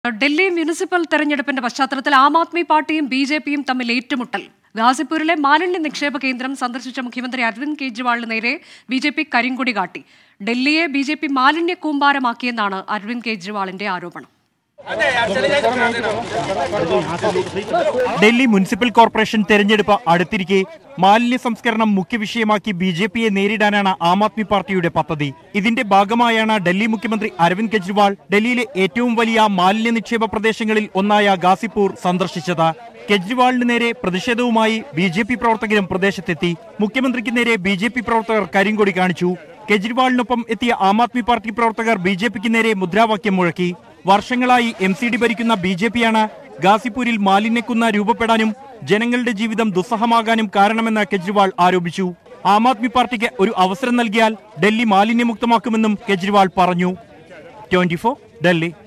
Delhi municipal തെരഞ്ഞെടുപ്പിന്റെ പശ്ചാത്തലത്തിൽ ആം ആദ്മി പാർട്ടിയും ബി ജെ പിയും തമ്മിൽ ഏറ്റുമുട്ടൽ ഗാസിപ്പൂരിലെ മാലിന്യ നിക്ഷേപ കേന്ദ്രം സന്ദർശിച്ച മുഖ്യമന്ത്രി അരവിന്ദ് കെജ്രിവാളിന് നേരെ ബി ജെ പി കരിങ്കൊടി കാട്ടി ഡൽഹിയെ ബി ജെ പി മാലിന്യ കൂമ്പാരമാക്കിയെന്നാണ് അരവിന്ദ് കെജ്രിവാളിന്റെ ആരോപണം ഡൽഹി മുനിസിപ്പൽ കോർപ്പറേഷൻ തെരഞ്ഞെടുപ്പ് അടുത്തിരിക്കെ മാലിന്യ സംസ്കരണം മുഖ്യ വിഷയമാക്കി ബി ജെ പിയെ നേരിടാനാണ് ആം ആദ്മി പാർട്ടിയുടെ പദ്ധതി ഇതിന്റെ ഭാഗമായാണ് ഡൽഹി മുഖ്യമന്ത്രി അരവിന്ദ് കെജ്രിവാൾ ഡൽഹിയിലെ ഏറ്റവും വലിയ മാലിന്യ നിക്ഷേപ പ്രദേശങ്ങളിൽ ഒന്നായ ഗാസിപ്പൂർ സന്ദർശിച്ചത് കെജ്രിവാളിന് നേരെ പ്രതിഷേധവുമായി ബി ജെ പി പ്രവർത്തകരും പ്രദേശത്തെത്തി മുഖ്യമന്ത്രിക്ക് നേരെ ബി ജെ പി പ്രവർത്തകർ കരിങ്കൊടി കാണിച്ചു കെജ്രിവാളിനൊപ്പം എത്തിയ ആം ആദ്മി പാർട്ടി പ്രവർത്തകർ ബി ജെ പിക്ക് നേരെ മുദ്രാവാക്യം മുഴക്കി വർഷങ്ങളായി എം സി ഡി ഭരിക്കുന്ന ബി ജെ പിയാണ് ഗാസിപ്പൂരിൽ മാലിന്യക്കുന്ന രൂപപ്പെടാനും ജനങ്ങളുടെ ജീവിതം ദുസ്സഹമാകാനും കാരണമെന്ന് കെജ്രിവാൾ ആരോപിച്ചു ആം ആദ്മി പാർട്ടിക്ക് ഒരു അവസരം നൽകിയാൽ ഡൽഹി മാലിന്യമുക്തമാക്കുമെന്നും കെജ്രിവാൾ പറഞ്ഞു ട്വന്റി ഡൽഹി